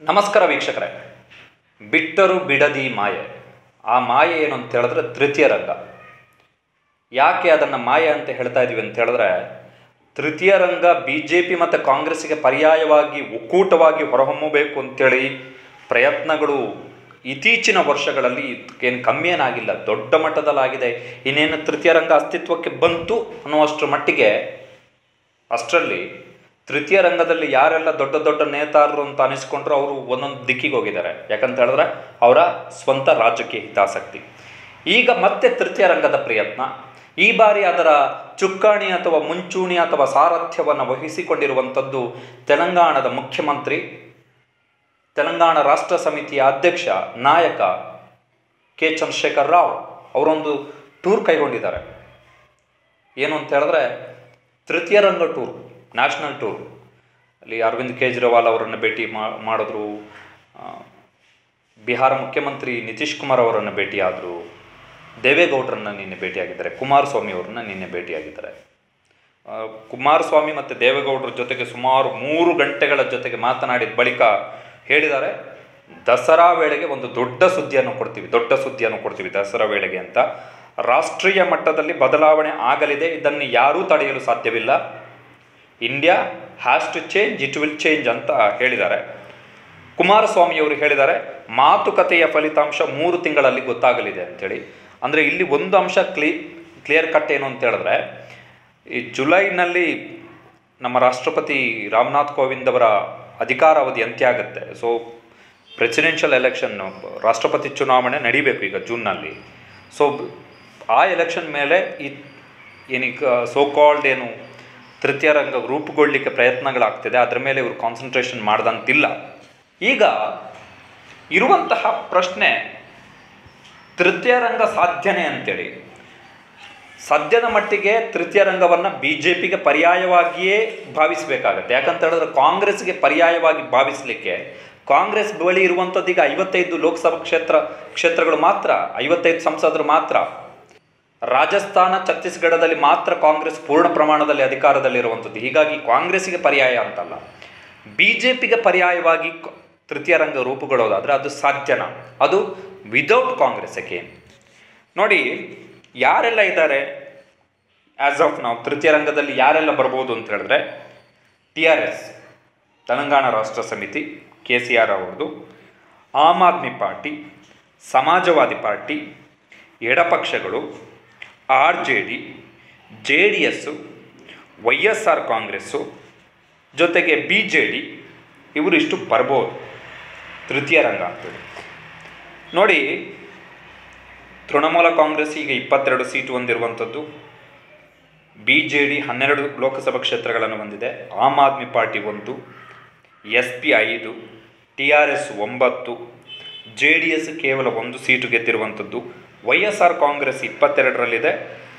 ನಮಸ್ಕಾರ ವೀಕ್ಷಕರೇ ಬಿಟ್ಟರು ಬಿಡದಿ ಮಾಯೆ ಆ ಮಾಯೆ ಏನು ಅಂತ ಹೇಳಿದ್ರೆ ತೃತೀಯ ರಂಗ ಯಾಕೆ ಅದನ್ನು ಮಾಯೆ ಅಂತ ಹೇಳ್ತಾ ಇದೀವಿ ಅಂತ ಹೇಳಿದ್ರೆ ತೃತೀಯ ರಂಗ ಬಿ ಜೆ ಪಿ ಮತ್ತು ಕಾಂಗ್ರೆಸ್ಸಿಗೆ ಪರ್ಯಾಯವಾಗಿ ಒಕ್ಕೂಟವಾಗಿ ಹೊರಹೊಮ್ಮಬೇಕು ಅಂತೇಳಿ ಪ್ರಯತ್ನಗಳು ಇತ್ತೀಚಿನ ವರ್ಷಗಳಲ್ಲಿ ಏನು ಕಮ್ಮಿ ಏನಾಗಿಲ್ಲ ದೊಡ್ಡ ಮಟ್ಟದಲ್ಲಾಗಿದೆ ಇನ್ನೇನು ತೃತೀಯ ರಂಗ ಅಸ್ತಿತ್ವಕ್ಕೆ ಬಂತು ಅನ್ನುವಷ್ಟರ ಮಟ್ಟಿಗೆ ಅಷ್ಟರಲ್ಲಿ ತೃತೀಯ ರಂಗದಲ್ಲಿ ಯಾರೆಲ್ಲ ದೊಡ್ಡ ದೊಡ್ಡ ನೇತಾರರು ಅಂತ ಅನಿಸ್ಕೊಂಡ್ರು ಅವರು ಒಂದೊಂದು ದಿಕ್ಕಿಗೆ ಹೋಗಿದ್ದಾರೆ ಯಾಕಂತ ಹೇಳಿದ್ರೆ ಅವರ ಸ್ವಂತ ರಾಜಕೀಯ ಹಿತಾಸಕ್ತಿ ಈಗ ಮತ್ತೆ ತೃತೀಯ ರಂಗದ ಪ್ರಯತ್ನ ಈ ಬಾರಿ ಅದರ ಚುಕ್ಕಾಣಿ ಅಥವಾ ಮುಂಚೂಣಿ ಅಥವಾ ಸಾರಥ್ಯವನ್ನು ವಹಿಸಿಕೊಂಡಿರುವಂಥದ್ದು ತೆಲಂಗಾಣದ ಮುಖ್ಯಮಂತ್ರಿ ತೆಲಂಗಾಣ ರಾಷ್ಟ್ರ ಸಮಿತಿಯ ಅಧ್ಯಕ್ಷ ನಾಯಕ ಕೆ ಚಂದ್ರಶೇಖರ್ ರಾವ್ ಅವರೊಂದು ಟೂರ್ ಕೈಗೊಂಡಿದ್ದಾರೆ ಏನು ಅಂತ ಹೇಳಿದ್ರೆ ತೃತೀಯ ರಂಗ ಟೂರ್ ನ್ಯಾಷನಲ್ ಟೂರ್ ಅಲ್ಲಿ ಅರವಿಂದ್ ಕೇಜ್ರಿವಾಲ್ ಅವರನ್ನು ಭೇಟಿ ಮಾ- ಮಾಡಿದ್ರು ಆ, ಬಿಹಾರ ಮುಖ್ಯಮಂತ್ರಿ ನಿತೀಶ್ ಕುಮಾರ್ ಅವರನ್ನು ಭೇಟಿಯಾದರು ದೇವೇಗೌಡರನ್ನ ನಿನ್ನೆ ಭೇಟಿಯಾಗಿದ್ದಾರೆ ಕುಮಾರಸ್ವಾಮಿ ಅವರನ್ನ ನಿನ್ನೆ ಭೇಟಿಯಾಗಿದ್ದಾರೆ ಆ, ಕುಮಾರಸ್ವಾಮಿ ಮತ್ತು ದೇವೇಗೌಡರ ಜೊತೆಗೆ ಸುಮಾರು ಮೂರು ಗಂಟೆಗಳ ಜೊತೆಗೆ ಮಾತನಾಡಿದ ಬಳಿಕ ಹೇಳಿದ್ದಾರೆ ದಸರಾ ವೇಳೆಗೆ ಒಂದು ದೊಡ್ಡ ಸುದ್ದಿಯನ್ನು ಕೊಡ್ತೀವಿ ದೊಡ್ಡ ಸುದ್ದಿಯನ್ನು ಕೊಡ್ತೀವಿ ದಸರಾ ವೇಳೆಗೆ ಅಂತ ರಾಷ್ಟ್ರೀಯ ಮಟ್ಟದಲ್ಲಿ ಬದಲಾವಣೆ ಆಗಲಿದೆ ಇದನ್ನು ಯಾರೂ ತಡೆಯಲು ಸಾಧ್ಯವಿಲ್ಲ India has to change it will change ಅಂತ ಹೇಳಿದ್ದಾರೆ ಕುಮಾರಸ್ವಾಮಿ ಅವರು ಹೇಳಿದ್ದಾರೆ ಮಾತುಕತೆಯ ಫಲಿತಾಂಶ ಮೂರು ತಿಂಗಳಲ್ಲಿ ಗೊತ್ತಾಗಲಿದೆ ಅಂತೇಳಿ ಅಂದರೆ ಇಲ್ಲಿ ಒಂದು ಅಂಶ ಕ್ಲೀ ಕ್ಲಿಯರ್ ಕಟ್ ಏನು ಅಂತ ಹೇಳಿದ್ರೆ ಈ ಜುಲೈನಲ್ಲಿ ನಮ್ಮ ರಾಷ್ಟ್ರಪತಿ ರಾಮನಾಥ್ ಕೋವಿಂದ್ ಅವರ ಅಧಿಕಾರಾವಧಿ ಅಂತ್ಯ ಆಗುತ್ತೆ ಸೊ ಪ್ರೆಸಿಡೆನ್ಷಿಯಲ್ ಎಲೆಕ್ಷನ್ ರಾಷ್ಟ್ರಪತಿ ಚುನಾವಣೆ ನಡಿಬೇಕು ಈಗ ಜೂನ್ನಲ್ಲಿ ಸೊ ಆ ಎಲೆಕ್ಷನ್ ಮೇಲೆ ಈ ಏನೀಗ ಸೋ ಕಾಲ್ಡ್ ಏನು ತೃತೀಯ ರಂಗ ರೂಪುಗೊಳ್ಳಲಿಕ್ಕೆ ಪ್ರಯತ್ನಗಳಾಗ್ತಿದೆ ಅದರ ಮೇಲೆ ಇವರು ಕಾನ್ಸಂಟ್ರೇಷನ್ ಮಾಡ್ದಂತಿಲ್ಲ ಈಗ ಇರುವಂತಹ ಪ್ರಶ್ನೆ ತೃತೀಯ ರಂಗ ಸಾಧ್ಯನೇ ಅಂತೇಳಿ ಸದ್ಯದ ಮಟ್ಟಿಗೆ ತೃತೀಯ ರಂಗವನ್ನು ಬಿ ಜೆ ಪಿಗೆ ಪರ್ಯಾಯವಾಗಿಯೇ ಭಾವಿಸಬೇಕಾಗತ್ತೆ ಯಾಕಂತ ಹೇಳಿದ್ರೆ ಕಾಂಗ್ರೆಸ್ಗೆ ಪರ್ಯಾಯವಾಗಿ ಭಾವಿಸಲಿಕ್ಕೆ ಕಾಂಗ್ರೆಸ್ ಬಳಿ ಇರುವಂಥದ್ದು ಈಗ ಐವತ್ತೈದು ಲೋಕಸಭಾ ಕ್ಷೇತ್ರ ಕ್ಷೇತ್ರಗಳು ಮಾತ್ರ ಐವತ್ತೈದು ಸಂಸದರು ಮಾತ್ರ ರಾಜಸ್ಥಾನ ಛತ್ತೀಸ್ಗಢದಲ್ಲಿ ಮಾತ್ರ ಕಾಂಗ್ರೆಸ್ ಪೂರ್ಣ ಪ್ರಮಾಣದಲ್ಲಿ ಅಧಿಕಾರದಲ್ಲಿರುವಂಥದ್ದು ಹೀಗಾಗಿ ಕಾಂಗ್ರೆಸ್ಸಿಗೆ ಪರ್ಯಾಯ ಅಂತಲ್ಲ ಬಿ ಜೆ ಪಿಗೆ ಪರ್ಯಾಯವಾಗಿ ಕ- ತೃತೀಯ ರಂಗ ರೂಪುಗೊಳ್ಳೋದಾದರೆ ಅದು ಸಾಧ್ಯನಾ ಅದು ವಿದೌಟ್ ಕಾಂಗ್ರೆಸ್ ಅಗೇನ್ ನೋಡಿ ಯಾರೆಲ್ಲ ಇದ್ದಾರೆ ಆ್ಯಸ್ ಆಫ್ ನಾವು ತೃತೀಯ ರಂಗದಲ್ಲಿ ಯಾರೆಲ್ಲ ಬರ್ಬೋದು ಅಂತ ಹೇಳಿದ್ರೆ T R S Telangana Rashtra Samiti K C R ಅವ್ರದ್ದು ಆಮ್ ಆದ್ಮಿ ಪಾರ್ಟಿ ಸಮಾಜವಾದಿ ಪಾರ್ಟಿ ಎಡಪಕ್ಷಗಳು R J D J D S Y S R Congress ಜೊತೆಗೆ ಬಿ ಜೆ ಡಿ ಇವರಿಷ್ಟು ಬರ್ಬೋದು ತೃತೀಯ ರಂಗ ಅಂತೇಳಿ ನೋಡಿ ತೃಣಮೂಲ ಕಾಂಗ್ರೆಸ್ ಈಗ ಇಪ್ಪತ್ತೆರಡು ಸೀಟು ಹೊಂದಿರುವಂಥದ್ದು ಬಿ ಜೆ ಡಿ ಹನ್ನೆರಡು ಲೋಕಸಭಾ ಕ್ಷೇತ್ರಗಳನ್ನು ಹೊಂದಿದೆ ಆಮ್ ಆದ್ಮಿ ಪಾರ್ಟಿ ಒಂದು ಎಸ್ ಪಿ ಐದು ಟಿ ಆರ್ ಎಸ್ ಒಂಬತ್ತು ಜೆ ಡಿ ಎಸ್ ಕೇವಲ ಒಂದು ಸೀಟು ಗೆದ್ದಿರುವಂಥದ್ದು ವೈ ಎಸ್ ಆರ್ ಕಾಂಗ್ರೆಸ್ ಇಪ್ಪತ್ತೆರಡರಲ್ಲಿದೆ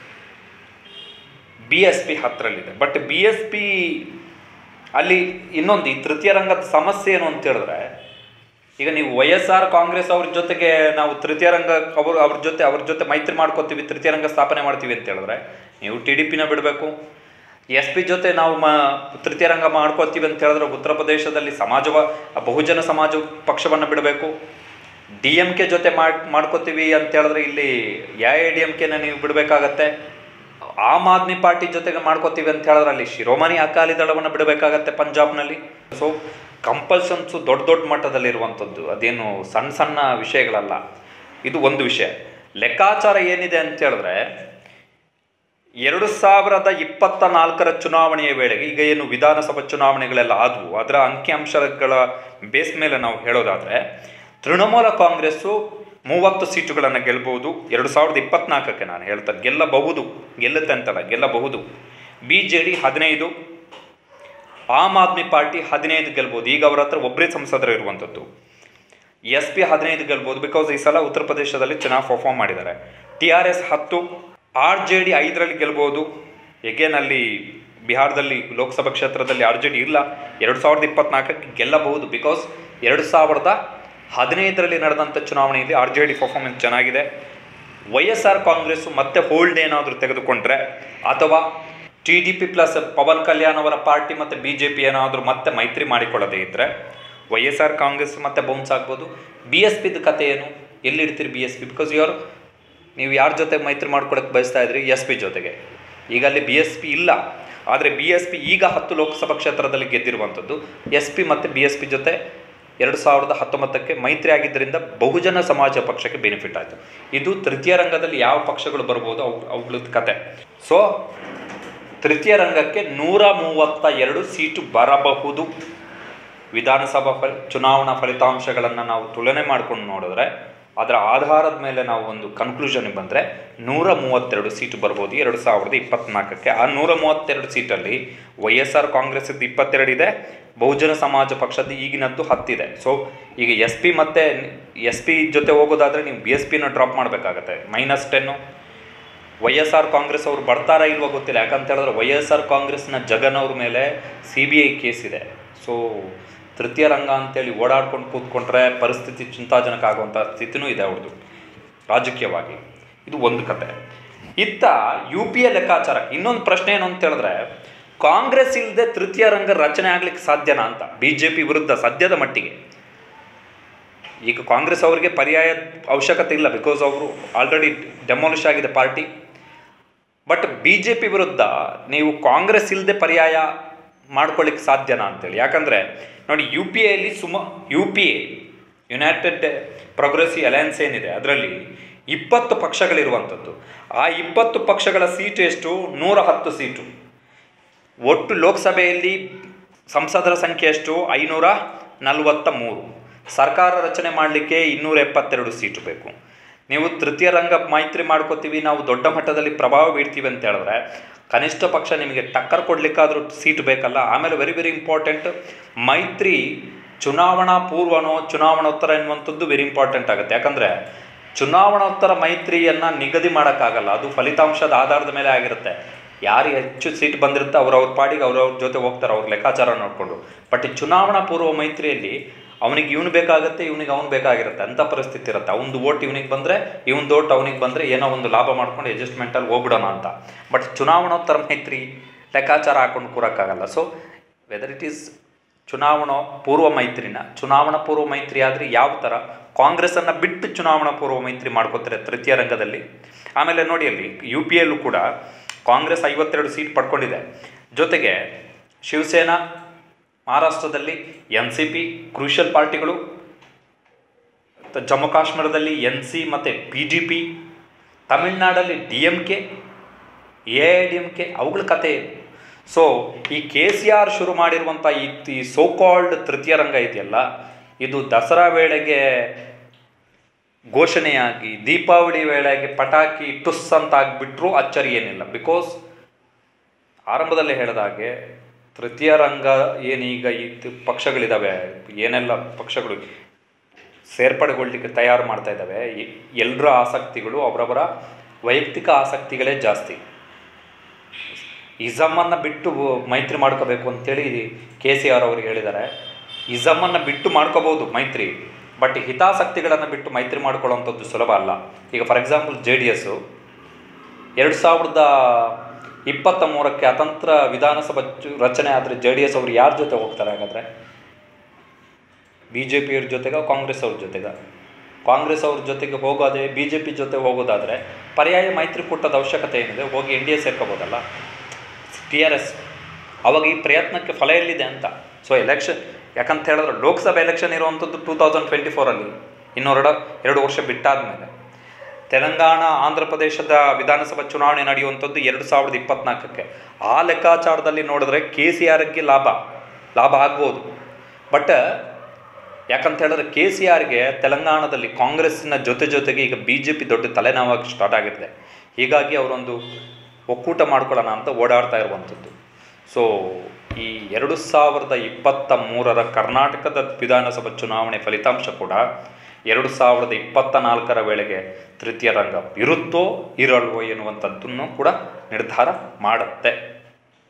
ಬಿ ಎಸ್ ಪಿ ಹತ್ತರಲ್ಲಿದೆ ಬಟ್ ಬಿ ಎಸ್ ಪಿ ಅಲ್ಲಿ ಇನ್ನೊಂದು ಈ ತೃತೀಯ ರಂಗದ ಸಮಸ್ಯೆ ಏನು ಅಂತ ಹೇಳಿದ್ರೆ ಈಗ ನೀವು ವೈ ಎಸ್ ಆರ್ ಕಾಂಗ್ರೆಸ್ ಅವ್ರ ಜೊತೆಗೆ ನಾವು ತೃತೀಯ ರಂಗ ಅವರು ಅವ್ರ ಜೊತೆ ಅವ್ರ ಜೊತೆ ಮೈತ್ರಿ ಮಾಡ್ಕೋತೀವಿ ತೃತೀಯ ರಂಗ ಸ್ಥಾಪನೆ ಮಾಡ್ತೀವಿ ಅಂತ ಹೇಳಿದ್ರೆ ನೀವು ಟಿ ಡಿ ಪಿನ ಬಿಡಬೇಕು ಎಸ್ ಪಿ ಜೊತೆ ನಾವು ಮ ತೃತೀಯ ರಂಗ ಮಾಡ್ಕೋತೀವಿ ಅಂತ ಹೇಳಿದ್ರೆ ಉತ್ತರ ಪ್ರದೇಶದಲ್ಲಿ ಸಮಾಜವ ಬಹುಜನ ಸಮಾಜ ಪಕ್ಷವನ್ನು ಬಿಡಬೇಕು ಡಿ ಎಮ್ ಕೆ ಜೊತೆ ಮಾಡ್ ಮಾಡ್ಕೋತೀವಿ ಅಂತ ಹೇಳಿದ್ರೆ ಇಲ್ಲಿ ಎ ಐ ಡಿ ಎಮ್ ಕೆನ ನೀವು ಬಿಡಬೇಕಾಗತ್ತೆ ಆಮ್ ಆದ್ಮಿ ಪಾರ್ಟಿ ಜೊತೆಗೆ ಮಾಡ್ಕೋತೀವಿ ಅಂತ ಹೇಳಿದ್ರೆ ಅಲ್ಲಿ ಶಿರೋಮಣಿ ಅಕಾಲಿ ದಳವನ್ನು ಬಿಡಬೇಕಾಗತ್ತೆ ಪಂಜಾಬ್ನಲ್ಲಿ ಸೊ ಕಂಪಲ್ಸನ್ಸು ದೊಡ್ಡ ದೊಡ್ಡ ಮಟ್ಟದಲ್ಲಿರುವಂಥದ್ದು ಅದೇನು ಸಣ್ಣ ಸಣ್ಣ ವಿಷಯಗಳಲ್ಲ ಇದು ಒಂದು ವಿಷಯ ಲೆಕ್ಕಾಚಾರ ಏನಿದೆ ಅಂತ ಹೇಳಿದ್ರೆ ಎರಡು ಸಾವಿರದ ಇಪ್ಪತ್ತ ನಾಲ್ಕರ ಚುನಾವಣೆಯ ವೇಳೆಗೆ ಈಗ ಏನು ವಿಧಾನಸಭಾ ಚುನಾವಣೆಗಳೆಲ್ಲ ಆದವು ಅದರ ಅಂಕಿಅಂಶಗಳ ಬೇಸ್ ಮೇಲೆ ನಾವು ಹೇಳೋದಾದರೆ ತೃಣಮೂಲ ಕಾಂಗ್ರೆಸ್ಸು ಮೂವತ್ತು ಸೀಟುಗಳನ್ನು ಗೆಲ್ಬಹುದು ಎರಡು ಸಾವಿರದ ಇಪ್ಪತ್ನಾಲ್ಕಕ್ಕೆ ನಾನು ಹೇಳ್ತೇನೆ ಗೆಲ್ಲಬಹುದು ಗೆಲ್ಲುತ್ತೆ ಅಂತಲ್ಲ ಗೆಲ್ಲಬಹುದು ಬಿ ಜೆ ಡಿ ಹದಿನೈದು ಆಮ್ ಆದ್ಮಿ ಪಾರ್ಟಿ ಹದಿನೈದು ಗೆಲ್ಬೋದು ಈಗ ಅವರ ಹತ್ರ ಒಬ್ಬರೇ ಸಂಸದರು ಇರುವಂಥದ್ದು ಎಸ್ ಪಿ ಹದಿನೈದು ಗೆಲ್ಬೋದು ಬಿಕಾಸ್ ಈ ಸಲ ಉತ್ತರ ಪ್ರದೇಶದಲ್ಲಿ ಚೆನ್ನಾಗಿ ಪರ್ಫಾರ್ಮ್ ಮಾಡಿದ್ದಾರೆ ಟಿ ಆರ್ ಎಸ್ ಹತ್ತು ಆರ್ ಜೆ ಡಿ ಐದರಲ್ಲಿ ಗೆಲ್ಬೋದು ಎಗೇನ್ ಅಲ್ಲಿ ಬಿಹಾರದಲ್ಲಿ ಲೋಕಸಭಾ ಕ್ಷೇತ್ರದಲ್ಲಿ ಆರ್ ಜೆ ಡಿ ಇಲ್ಲ ಎರಡು ಸಾವಿರದ ಇಪ್ಪತ್ನಾಲ್ಕಕ್ಕೆ ಗೆಲ್ಲಬಹುದು ಬಿಕಾಸ್ ಎರಡು ಸಾವಿರದ ಹದಿನೈದರಲ್ಲಿ ನಡೆದಂಥ ಚುನಾವಣೆಯಲ್ಲಿ ಆರ್ ಜೆ ಡಿ ಪರ್ಫಾರ್ಮೆನ್ಸ್ ಚೆನ್ನಾಗಿದೆ ವೈ ಎಸ್ ಆರ್ ಕಾಂಗ್ರೆಸ್ಸು ಮತ್ತೆ ಹೋಲ್ಡ್ ಏನಾದರೂ ತೆಗೆದುಕೊಂಡ್ರೆ ಅಥವಾ T D P plus Pawan Kalyan ಅವರ ಪಾರ್ಟಿ ಮತ್ತು ಬಿ ಜೆ ಪಿ ಏನಾದರೂ ಮತ್ತೆ ಮೈತ್ರಿ ಮಾಡಿಕೊಳ್ಳದೇ ಇದ್ದರೆ ವೈ ಎಸ್ ಆರ್ ಕಾಂಗ್ರೆಸ್ ಮತ್ತೆ ಬೌನ್ಸ್ ಆಗ್ಬೋದು ಬಿ ಎಸ್ ಪಿದು ಕತೆ ಏನು ಎಲ್ಲಿಡ್ತೀರಿ B S P because you ನೀವು ಯಾರ ಜೊತೆ ಮೈತ್ರಿ ಮಾಡ್ಕೊಳಕ್ಕೆ ಬಯಸ್ತಾ ಇದ್ರಿ ಎಸ್ ಪಿ ಜೊತೆಗೆ ಈಗ ಅಲ್ಲಿ ಬಿ ಎಸ್ ಪಿ ಇಲ್ಲ ಆದರೆ ಬಿ ಎಸ್ ಪಿ ಈಗ ಹತ್ತು ಲೋಕಸಭಾ ಕ್ಷೇತ್ರದಲ್ಲಿ ಗೆದ್ದಿರುವಂಥದ್ದು ಎಸ್ ಪಿ ಮತ್ತು ಬಿ ಎಸ್ ಪಿ ಜೊತೆ ಎರಡು ಸಾವಿರದ ಹತ್ತೊಂಬತ್ತಕ್ಕೆ ಮೈತ್ರಿ ಆಗಿದ್ದರಿಂದ ಬಹುಜನ ಸಮಾಜ ಪಕ್ಷಕ್ಕೆ ಬೆನಿಫಿಟ್ ಆಯಿತು ಇದು ತೃತೀಯ ರಂಗದಲ್ಲಿ ಯಾವ ಪಕ್ಷಗಳು ಬರ್ಬೋದು ಅವು ಅವುಗಳದ್ದು ಕತೆ ಸೊ ತೃತೀಯ ರಂಗಕ್ಕೆ ನೂರ ಮೂವತ್ತ ಎರಡು ಸೀಟು ಬರಬಹುದು ವಿಧಾನಸಭಾ ಫಲ ಚುನಾವಣಾ ಫಲಿತಾಂಶಗಳನ್ನು ನಾವು ತುಲನೆ ಮಾಡ್ಕೊಂಡು ನೋಡಿದ್ರೆ ಅದರ ಆಧಾರದ ಮೇಲೆ ನಾವು ಒಂದು ಕನ್ಕ್ಲೂಷನ್ಗೆ ಬಂದರೆ ನೂರ ಮೂವತ್ತೆರಡು ಸೀಟು ಬರ್ಬೋದು ಎರಡು ಸಾವಿರದ ಇಪ್ಪತ್ತ್ನಾಲ್ಕಕ್ಕೆ ಆ ನೂರ ಮೂವತ್ತೆರಡು ಸೀಟಲ್ಲಿ ವೈ ಎಸ್ ಆರ್ ಕಾಂಗ್ರೆಸ್ದು ಇಪ್ಪತ್ತೆರಡು ಇದೆ ಬಹುಜನ ಸಮಾಜ ಪಕ್ಷದ ಈಗಿನದ್ದು ಹತ್ತಿದೆ ಸೊ ಈಗ ಎಸ್ ಪಿ ಮತ್ತು ಎಸ್ ಪಿ ಜೊತೆ ಹೋಗೋದಾದರೆ ನೀವು ಬಿ ಎಸ್ ಪಿನ ಡ್ರಾಪ್ ಮಾಡಬೇಕಾಗತ್ತೆ minus ten Y S R Congress ಅವರು ಬರ್ತಾರಾ ಇಲ್ವೋ ಗೊತ್ತಿಲ್ಲ ಯಾಕಂತ ಹೇಳಿದ್ರೆ ವೈ ಎಸ್ ಆರ್ ಕಾಂಗ್ರೆಸ್ನ ಜಗನ್ ಅವ್ರ ಮೇಲೆ ಸಿ ಬಿ ಐ ಕೇಸ್ ಇದೆ ಸೊ ತೃತೀಯ ರಂಗ ಅಂತೇಳಿ ಓಡಾಡ್ಕೊಂಡು ಕೂತ್ಕೊಂಡ್ರೆ ಪರಿಸ್ಥಿತಿ ಚಿಂತಾಜನಕ ಆಗುವಂಥ ಸ್ಥಿತಿನೂ ಇದೆ ಅವ್ರದ್ದು ರಾಜಕೀಯವಾಗಿ ಇದು ಒಂದು ಕತೆ ಇತ್ತ ಯು ಪಿ ಎ ಲೆಕ್ಕಾಚಾರ ಇನ್ನೊಂದು ಪ್ರಶ್ನೆ ಏನು ಅಂತ ಹೇಳಿದ್ರೆ ಕಾಂಗ್ರೆಸ್ ಇಲ್ಲದೆ ತೃತೀಯ ರಂಗ ರಚನೆ ಆಗ್ಲಿಕ್ಕೆ ಸಾಧ್ಯನಾ ಅಂತ ಬಿ ಜೆ ಪಿ ವಿರುದ್ಧ ಸದ್ಯದ ಮಟ್ಟಿಗೆ ಈಗ ಕಾಂಗ್ರೆಸ್ ಅವರಿಗೆ ಪರ್ಯಾಯ ಅವಶ್ಯಕತೆ ಇಲ್ಲ ಬಿಕಾಸ್ ಅವರು ಆಲ್ರೆಡಿ ಡೆಮಾಲಿಷ್ ಆಗಿದೆ party but B J P ವಿರುದ್ಧ ನೀವು ಕಾಂಗ್ರೆಸ್ ಇಲ್ಲದೆ ಪರ್ಯಾಯ ಮಾಡ್ಕೊಳ್ಳಿಕ್ಕೆ ಸಾಧ್ಯನಾ ಅಂತೇಳಿ ಯಾಕಂದರೆ ನೋಡಿ ಯು ಪಿ ಎಲ್ಲಿ ಸುಮ U P A United Progressive Alliance ಏನಿದೆ ಅದರಲ್ಲಿ ಇಪ್ಪತ್ತು ಪಕ್ಷಗಳಿರುವಂಥದ್ದು ಆ ಇಪ್ಪತ್ತು ಪಕ್ಷಗಳ ಸೀಟು ಎಷ್ಟು ನೂರ ಹತ್ತು ಸೀಟು ಒಟ್ಟು ಲೋಕಸಭೆಯಲ್ಲಿ ಸಂಸದರ ಸಂಖ್ಯೆ ಎಷ್ಟು ಐನೂರ ನಲವತ್ತ ಮೂರು ಸರ್ಕಾರ ರಚನೆ ಮಾಡಲಿಕ್ಕೆ ಇನ್ನೂರ ಎಪ್ಪತ್ತೆರಡು ಸೀಟು ಬೇಕು ನೀವು ತೃತೀಯ ರಂಗ ಮೈತ್ರಿ ಮಾಡ್ಕೋತೀವಿ ನಾವು ದೊಡ್ಡ ಮಟ್ಟದಲ್ಲಿ ಪ್ರಭಾವ ಬೀರ್ತೀವಿ ಅಂತ ಹೇಳಿದ್ರೆ ಕನಿಷ್ಠ ಪಕ್ಷ ನಿಮಗೆ ಟಕ್ಕರ್ ಕೊಡಲಿಕ್ಕಾದ್ರೂ ಸೀಟ್ ಬೇಕಲ್ಲ ಆಮೇಲೆ ವೆರಿ ವೆರಿ ಇಂಪಾರ್ಟೆಂಟ್ ಮೈತ್ರಿ ಚುನಾವಣಾ ಪೂರ್ವನೋ ಚುನಾವಣೋತ್ತರ ಎನ್ನುವಂಥದ್ದು ವೆರಿ ಇಂಪಾರ್ಟೆಂಟ್ ಆಗುತ್ತೆ ಯಾಕಂದರೆ ಚುನಾವಣೋತ್ತರ ಮೈತ್ರಿಯನ್ನು ನಿಗದಿ ಮಾಡೋಕ್ಕಾಗಲ್ಲ ಅದು ಫಲಿತಾಂಶದ ಆಧಾರದ ಮೇಲೆ ಆಗಿರುತ್ತೆ ಯಾರು ಹೆಚ್ಚು ಸೀಟ್ ಬಂದಿರುತ್ತೆ ಅವ್ರವ್ರ ಪಾಡಿಗೆ ಅವ್ರವ್ರ ಜೊತೆ ಹೋಗ್ತಾರೆ ಅವ್ರ ಲೆಕ್ಕಾಚಾರ ನೋಡಿಕೊಂಡು ಬಟ್ ಈ ಚುನಾವಣಾ ಪೂರ್ವ ಮೈತ್ರಿಯಲ್ಲಿ ಅವನಿಗೆ ಇವನು ಬೇಕಾಗುತ್ತೆ ಇವನಿಗೆ ಅವನು ಬೇಕಾಗಿರುತ್ತೆ ಅಂಥ ಪರಿಸ್ಥಿತಿ ಇರುತ್ತೆ ಅವನದು ಓಟ್ ಇವನಿಗೆ ಬಂದರೆ ಇವನದು ಓಟ್ ಅವನಿಗೆ ಬಂದರೆ ಏನೋ ಒಂದು ಲಾಭ ಮಾಡ್ಕೊಂಡು ಅಡ್ಜಸ್ಟ್ಮೆಂಟಲ್ಲಿ ಹೋಗ್ಬಿಡೋಣ ಅಂತ ಬಟ್ ಚುನಾವಣೋತ್ತರ ಮೈತ್ರಿ ಲೆಕ್ಕಾಚಾರ ಹಾಕೊಂಡು ಕೂರೋಕ್ಕಾಗಲ್ಲ ಸೊ ವೆದರ್ ಇಟ್ ಈಸ್ ಚುನಾವಣಾ ಪೂರ್ವ ಮೈತ್ರಿನ ಚುನಾವಣಾ ಪೂರ್ವ ಮೈತ್ರಿ ಆದರೆ ಯಾವ ಥರ ಕಾಂಗ್ರೆಸ್ಸನ್ನು ಬಿಟ್ಟು ಚುನಾವಣಾ ಪೂರ್ವ ಮೈತ್ರಿ ಮಾಡ್ಕೋತಾರೆ ತೃತೀಯ ರಂಗದಲ್ಲಿ ಆಮೇಲೆ ನೋಡಿ ಅಲ್ಲಿ ಯು ಪಿ ಎಲ್ಲೂ ಕೂಡ ಕಾಂಗ್ರೆಸ್ ಐವತ್ತೆರಡು ಸೀಟ್ ಪಡ್ಕೊಂಡಿದೆ ಜೊತೆಗೆ ಶಿವಸೇನಾ ಮಹಾರಾಷ್ಟ್ರದಲ್ಲಿ ಎನ್ ಸಿ ಪಿ ಕ್ರೂಷಿಯಲ್ ಪಾರ್ಟಿಗಳು ತ- ಜಮ್ಮು ಕಾಶ್ಮೀರದಲ್ಲಿ ಎನ್ ಸಿ ಮತ್ತು ಪಿ ಜಿ ಪಿ ತಮಿಳ್ನಾಡಲ್ಲಿ D M K A I D M K ಅವುಗಳ ಕತೆ ಏನು ಸೊ ಈ ಕೆ ಸಿ ಆರ್ ಶುರು ಮಾಡಿರುವಂಥ ಈ ಈ ಸೋ ಕಾಲ್ಡ್ ತೃತೀಯ ರಂಗ ಇದೆಯಲ್ಲ ಇದು ದಸರಾ ವೇಳೆಗೆ ಘೋಷಣೆಯಾಗಿ ದೀಪಾವಳಿ ವೇಳೆಗೆ ಪಟಾಕಿ ಟುಸ್ ಅಂತ ಆಗಿಬಿಟ್ರೂ ಅಚ್ಚರಿ ಏನಿಲ್ಲ ಬಿಕಾಸ್ ಆರಂಭದಲ್ಲಿ ಹೇಳಿದ ಹಾಗೆ ತೃತೀಯ ರಂಗ ಏನೀಗ ಈ ತ್- ಪಕ್ಷಗಳಿದ್ದಾವೆ ಏನೆಲ್ಲ ಪಕ್ಷಗಳು ಸೇರ್ಪಡೆಗೊಳ್ಳಿಕ್ಕೆ ತಯಾರು ಮಾಡ್ತಾ ಇದ್ದಾವೆ ಎಲ್ಲರ ಆಸಕ್ತಿಗಳು ಅವರವರ ವೈಯಕ್ತಿಕ ಆಸಕ್ತಿಗಳೇ ಜಾಸ್ತಿ ಇಸಮ್ಮನ್ನು ಬಿಟ್ಟು ಮೈತ್ರಿ ಮಾಡ್ಕೋಬೇಕು ಅಂತೇಳಿ ಕೆ ಸಿ ಆರ್ ಅವರು ಹೇಳಿದ್ದಾರೆ ಇಸಮ್ಮನ್ನು ಬಿಟ್ಟು ಮಾಡ್ಕೋಬೋದು ಮೈತ್ರಿ ಬಟ್ ಹಿತಾಸಕ್ತಿಗಳನ್ನು ಬಿಟ್ಟು ಮೈತ್ರಿ ಮಾಡ್ಕೊಳ್ಳೋವಂಥದ್ದು ಸುಲಭ ಅಲ್ಲ ಈಗ for example J D S ಎರಡು ಸಾವಿರದ ಇಪ್ಪತ್ತ ಮೂರಕ್ಕೆ ಅತಂತ್ರ ವಿಧಾನಸಭಾ ಚು- ರಚನೆ ಆದರೆ ಜೆ ಡಿ ಎಸ್ ಅವರು ಯಾರ ಜೊತೆ ಹೋಗ್ತಾರೆ ಹಾಗಾದರೆ ಬಿ ಜೆ ಪಿಯವ್ರ ಜೊತೆಗ ಕಾಂಗ್ರೆಸ್ ಅವ್ರ ಜೊತೆಗ ಕಾಂಗ್ರೆಸ್ ಅವ್ರ ಜೊತೆಗೆ ಹೋಗೋದೇ ಬಿ ಜೆ ಪಿ ಜೊತೆ ಹೋಗೋದಾದರೆ ಪರ್ಯಾಯ ಮೈತ್ರಿಕೂಟದ ಅವಶ್ಯಕತೆ ಏನಿದೆ ಹೋಗಿ ಎನ್ ಡಿ ಎ ಸೇರ್ಕೋಬೋದಲ್ಲ ಟಿ ಆರ್ ಎಸ್ ಅವಾಗ ಈ ಪ್ರಯತ್ನಕ್ಕೆ ಫಲ ಎಲ್ಲಿದೆ ಅಂತ ಸೊ ಎಲೆಕ್ಷನ್ ಯಾಕಂತ ಹೇಳಿದ್ರೆ ಲೋಕಸಭೆ ಎಲೆಕ್ಷನ್ ಇರುವಂಥದ್ದು ಟೂ ತೌಸಂಡ್ ಟ್ವೆಂಟಿ ಫೋರಲ್ಲಿ ಇನ್ನೊರಡು ಎರಡು ವರ್ಷ ಬಿಟ್ಟಾದಮೇಲೆ ತೆಲಂಗಾಣ ಆಂಧ್ರ ಪ್ರದೇಶದ ವಿಧಾನಸಭಾ ಚುನಾವಣೆ ನಡೆಯುವಂಥದ್ದು ಎರಡು ಸಾವಿರದ ಇಪ್ಪತ್ನಾಲ್ಕಕ್ಕೆ ಆ ಲೆಕ್ಕಾಚಾರದಲ್ಲಿ ನೋಡಿದ್ರೆ ಕೆ ಸಿ ಆರ್ಗೆ ಲಾಭ ಲಾಭ ಆಗ್ಬೋದು ಬಟ್ ಯಾಕಂತ ಹೇಳಿದ್ರೆ ಕೆ ಸಿ ಆರ್ಗೆ ತೆಲಂಗಾಣದಲ್ಲಿ ಕಾಂಗ್ರೆಸ್ಸಿನ ಜೊತೆ ಜೊತೆಗೆ ಈಗ ಬಿ ಜೆ ಪಿ ದೊಡ್ಡ ತಲೆನೋವಾಗಿ ಸ್ಟಾರ್ಟ್ ಆಗಿದೆ ಹೀಗಾಗಿ ಅವರೊಂದು ಒಕ್ಕೂಟ ಮಾಡ್ಕೊಳ್ಳೋಣ ಅಂತ ಓಡಾಡ್ತಾ ಇರುವಂಥದ್ದು ಸೊ ಈ ಎರಡು ಸಾವಿರದ ಇಪ್ಪತ್ತ ಮೂರರ ಕರ್ನಾಟಕದ ವಿಧಾನಸಭಾ ಚುನಾವಣೆ ಫಲಿತಾಂಶ ಕೂಡ ಎರಡು ಸಾವಿರದ ಇಪ್ಪತ್ತ ನಾಲ್ಕರ ವೇಳೆಗೆ ತೃತೀಯ ರಂಗ ಇರುತ್ತೋ ಇರಲ್ವೋ ಎನ್ನುವಂಥದ್ದನ್ನು ಕೂಡ ನಿರ್ಧಾರ ಮಾಡುತ್ತೆ